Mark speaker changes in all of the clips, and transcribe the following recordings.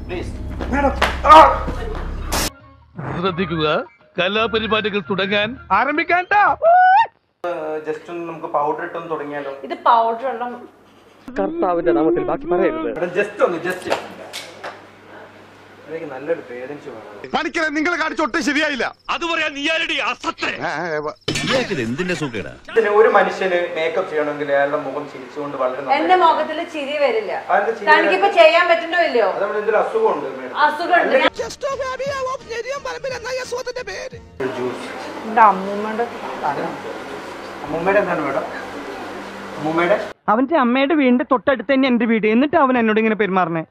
Speaker 1: Please
Speaker 2: ശ്രദ്ധിക്കുക കലാപരിപാടികൾ തുടങ്ങാൻ ആരംഭിക്കാൻ
Speaker 1: ജസ്റ്റ് ഒന്ന് നമുക്ക് പൗഡർ ഇട്ടൊന്ന് തുടങ്ങിയാലോ
Speaker 3: ഇത് പൗഡർ വെള്ളം
Speaker 1: ജസ്റ്റ് ഒന്ന് ജസ്റ്റ് എനിക്ക് നല്ലൊരു പേരൻസ് വേണം
Speaker 4: പണിക്കരെ നിങ്ങൾ കാണിച്ചൊട്ടും ശരിയായില്ല
Speaker 2: അത് പറയാൻ നീയാരടി അസത്തെ
Speaker 5: എന്തിന്റെ സുഖേടാ
Speaker 1: ഇതിന് ഒരു മനുഷ്യന് മേക്കപ്പ് ചെയ്യണമെങ്കിൽ അയാളുടെ മുഖം ചിരിച്ചുകൊണ്ട് വളരെ
Speaker 3: എന്റെ
Speaker 1: നന്നായി-
Speaker 3: മുഖത്തിൽ ചിരി വരില്ല
Speaker 1: അതെന്താ ചിരി
Speaker 3: തനിക്കിപ്പോ ചെയ്യാൻ പറ്റുന്നോ ഇല്ലയോ
Speaker 1: അത് നമ്മുടെ എന്തെങ്കിലും അസുഖമുണ്ട് മേഡം
Speaker 3: അസുഖമുണ്ട്
Speaker 1: ഒരു ജ്യൂസ്
Speaker 3: എന്റെ അമ്മൂമ്മയുടെ
Speaker 1: അമ്മൂമ്മയുടെ എന്താണ് മേഡം അമ്മൂമ്മയുടെ
Speaker 6: അവന്റെ അമ്മയുടെ വീടിന്റെ തൊട്ടടുത്ത് തന്നെ എന്റെ വീട് എന്നിട്ട് അവൻ എന്നോട് ഇങ്ങനെ പെരുമാറണേ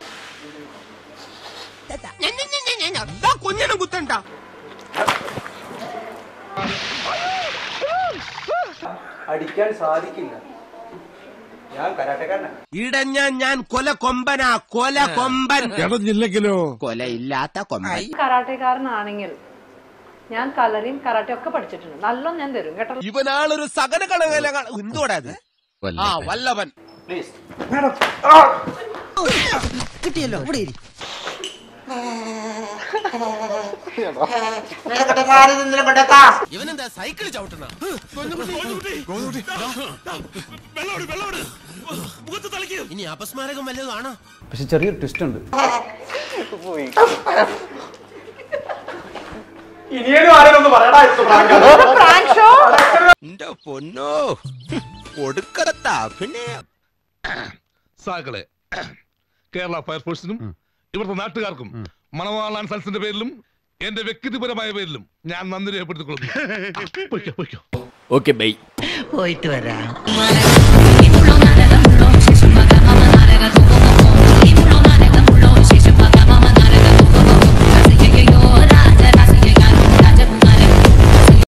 Speaker 1: അടിക്കാൻ സാധിക്കില്ല ഞാൻ കരാട്ടക്കാരനാ
Speaker 7: ഇടഞ്ഞ ഞാൻ കൊല കൊമ്പനാ കൊല കൊമ്പൻ
Speaker 4: ഇടഞ്ഞില്ലെങ്കിലോ
Speaker 7: കൊലയില്ലാത്ത കൊമ്പൻ
Speaker 3: കരാട്ടക്കാരനാണെങ്കിൽ ഞാൻ കളറിയും കരാട്ടയും ഒക്കെ പഠിച്ചിട്ടുണ്ട് നല്ലോണം ഞാൻ തരും കേട്ടോ
Speaker 7: ഇവനാളൊരു സകല കണകല എന്തോടാ അത് ആ വല്ലവൻ
Speaker 1: പ്ലീസ്
Speaker 7: കിട്ടിയല്ലോ ഇവിടെ ഇരി. ഇവനെന്താ സൈക്കിൾ ചവിട്ടണ ഇനി അപസ്മാരകം വല്ലതും ആണോ
Speaker 8: പക്ഷെ ചെറിയൊരു ട്വിസ്റ്റ് ഉണ്ട്
Speaker 1: ഇനിയും ആരെയൊന്ന് പറയടാ ഇത് പ്രാങ്ക്.
Speaker 3: പ്രാങ്ക് ഷോ
Speaker 7: എന്റെ പൊന്നോ കൊടുക്കടത്താ പിന്നെ
Speaker 2: സാക്കളെ കേരള ഫയർഫോഴ്സിനും ഇവിടുത്തെ നാട്ടുകാർക്കും മണവാളാൻ സൽസിന്റെ പേരിലും എന്റെ വ്യക്തിപരമായ പേരിലും ഞാൻ നന്ദി രേഖപ്പെടുത്തിക്കൊള്ളുന്നു പൊയ്ക്കോ, പൊയ്ക്കോ.
Speaker 5: ഓക്കെ ബൈ
Speaker 9: പോയിട്ട് വരാം